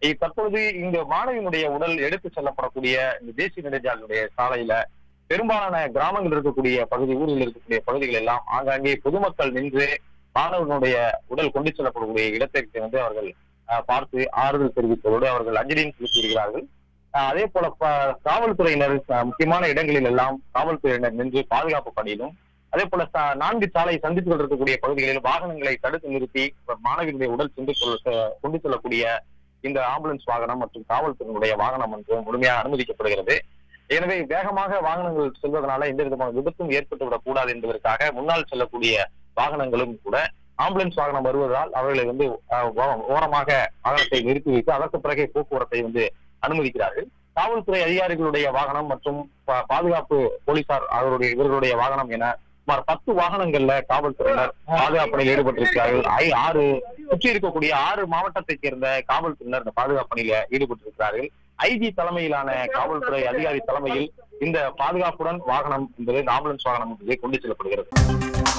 இ- தற்பொழுது இந்த மாணவியினுடைய உடல் எடுத்து செல்லப்படக்கூடிய இந்த தேசிய நெடுஞ்சாலையுடைய சாலையில பெரும்பாலான கிராமங்கள் இருக்கக்கூடிய பகுதி ஊரில் இருக்கக்கூடிய பகுதிகள் எல்லாம் ஆங்காங்கே பொதுமக்கள் நின்று மாணவனுடைய உடல் கொண்டு செல்லப்படக்கூடிய இடத்திற்கு வந்து அவர்கள் அஹ், பார்த்து ஆறுதல் தெரிவித்ததோடு அவர்கள் அஞ்சலியும் செலுத்தியிருக்கிறார்கள் அஹ், அதே போல ப- காவல்துறையினர் அஹ், முக்கியமான இடங்களில் எல்லாம் காவல்துறையினர் நின்று பாதுகாப்பு பணியிலும் அதே போல ச- நான்கு சாலை சந்தித்து கொண்டிருக்கக்கூடிய பகுதிகளில் வாகனங்களை தடுத்து நிறுத்தி மாணவியினுடைய உடல் சென்று கொள்ள- கொண்டு செல்லக்கூடிய இந்த ஆம்புலன்ஸ் வாகனம் மற்றும் காவல்துறையினுடைய வாகனம் வந்து முழுமையாக அனுமதிக்கப்படுகிறது எனவே வேகமாக வாகனங்கள் செல்வதனால எந்த விதமான விபத்தும் ஏற்பட்டு விடக்கூடாது என்பதற்காக முன்னால் செல்லக்கூடிய வாகனங்களும் கூட ஆம்புலன்ஸ் வாகனம் வருவதால் அவர்களை வந்து அஹ், ஓ- ஓரமாக வாகனத்தை நிறுத்தி வைத்து அதற்கு பிறகே போக்குவரத்தை வந்து அனுமதிக்கிறார்கள் காவல்துறை அதிகாரிகளுடைய வாகனம் மற்றும் பா- பாதுகாப்பு போலீசார் அவருடைய இவர்களுடைய வாகனம் என சுமார் பத்து வாகனங்கள்ல காவல்துறையினர் பாதுகாப்பு பணியில் ஈடுபட்டிருக்கிறார்கள் ஐ- ஆறு சுற்றி இருக்கக்கூடிய ஆறு மாவட்டத்தைச் சேர்ந்த காவல்துறையினர் இந்த பாதுகாப்பு பணியில ஈடுபட்டிருக்கிறார்கள் ஐஜி தலைமையிலான காவல்துறை அதிகாரி தலைமையில் இந்த பாதுகாப்புடன் வாகனம் என்பது இந்த ஆம்புலன்ஸ் வாகனம் என்பது கொண்டு செல்லப்படுகிறது